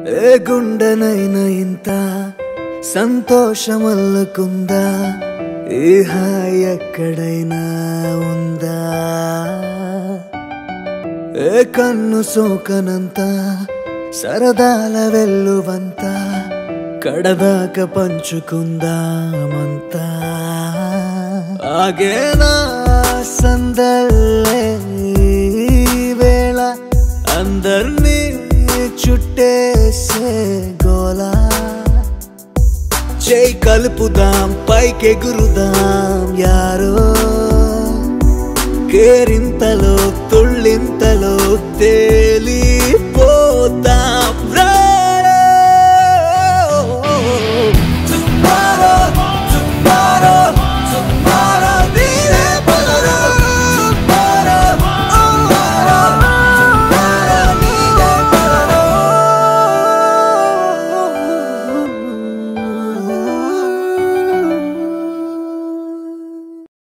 ఏ గుండెనైనా ఇంత సంతోషమల్లుకుందా ఈ హాయి ఎక్కడైనా ఉందా ఏ కన్ను సోకనంత సరదాల వెల్లువంత కడదాక పంచుకుందామంతా ఆగేనా సందల్లే ఈ వేళ అందర్నీ చుట్టేసే గోలా చేయి కలుపుదాం పైకెగురుదాం యారో కేరింతలో తుళ్ళు